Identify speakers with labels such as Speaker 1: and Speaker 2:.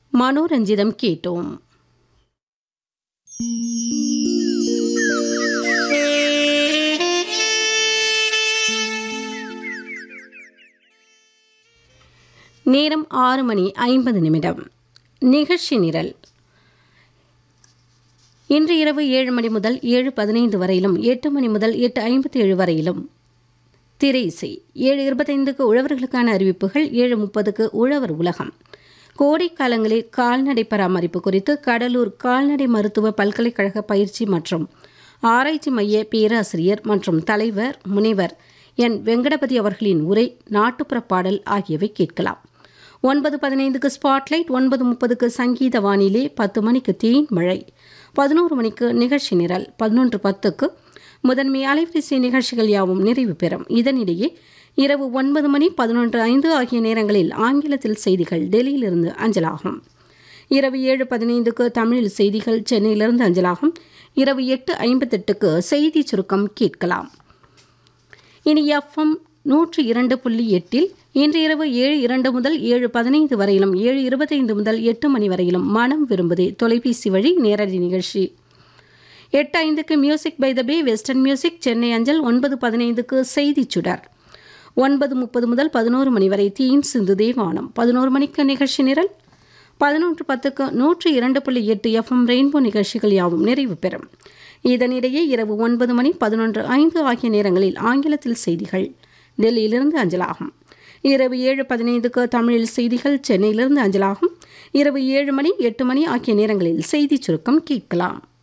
Speaker 1: மனோரஞ்சிதம் கேட்டோம் நேரம் ஆறு மணி ஐம்பது நிமிடம் நிகழ்ச்சி நிரல் இன்று இரவு ஏழு மணி முதல் ஏழு பதினைந்து வரையிலும் எட்டு மணி முதல் எட்டு ஐம்பத்தி ஏழு வரையிலும் திரை இசை ஏழு இருபத்தைந்துக்கு உழவர்களுக்கான அறிவிப்புகள் ஏழு முப்பதுக்கு உழவர் உலகம் கோடைக்காலங்களில் கால்நடை பராமரிப்பு குறித்து கடலூர் கால்நடை மருத்துவ பல்கலைக்கழக பயிற்சி மற்றும் ஆராய்ச்சி மைய பேராசிரியர் மற்றும் தலைவர் முனைவர் என் வெங்கடபதி அவர்களின் உரை நாட்டுப்புற பாடல் ஆகியவை கேட்கலாம் ஒன்பது பதினைந்துக்கு ஸ்பாட்லைட் ஒன்பது முப்பதுக்கு சங்கீத வானிலை பத்து மணிக்கு தேன் மழை பதினோரு மணிக்கு நிகழ்ச்சி நிரல் பதினொன்று பத்துக்கு முதன்மை அலைவரிசை நிகழ்ச்சிகள் யாவும் நிறைவு பெறும் இதனிடையே இரவு ஒன்பது மணி பதினொன்று ஐந்து ஆகிய நேரங்களில் ஆங்கிலத்தில் செய்திகள் டெல்லியிலிருந்து அஞ்சலாகும் இரவு ஏழு பதினைந்துக்கு தமிழில் செய்திகள் சென்னையிலிருந்து அஞ்சலாகும் இரவு எட்டு ஐம்பத்தெட்டுக்கு செய்தி சுருக்கம் கேட்கலாம் இனி எஃப்எம் நூற்று இரண்டு புள்ளி எட்டில் இன்று இரவு ஏழு இரண்டு முதல் ஏழு பதினைந்து வரையிலும் ஏழு இருபத்தைந்து முதல் எட்டு மணி வரையிலும் மனம் விரும்புதே தொலைபேசி வழி நேரடி நிகழ்ச்சி எட்டு ஐந்துக்கு music by the bay western music Chennai அஞ்சல் ஒன்பது பதினைந்துக்கு செய்தி சுடர் ஒன்பது முப்பது முதல் பதினோரு மணி வரை தீம் சிந்து தேவானம் பதினோரு மணிக்கு நிகழ்ச்சி நிரல் பதினொன்று பத்துக்கு நூற்று இரண்டு புள்ளி எட்டு எஃப்எம் ரெயின்போ நிகழ்ச்சிகள் யாவும் நிறைவு பெறும் இதனிடையே இரவு ஒன்பது மணி பதினொன்று ஐந்து ஆகிய நேரங்களில் ஆங்கிலத்தில் செய்திகள் டெல்லியிலிருந்து அஞ்சலாகும் இரவு ஏழு பதினைந்துக்கு தமிழில் செய்திகள் சென்னையிலிருந்து அஞ்சலாகும் இரவு ஏழு மணி எட்டு மணி ஆகிய நேரங்களில் செய்தி சுருக்கம் கேட்கலாம்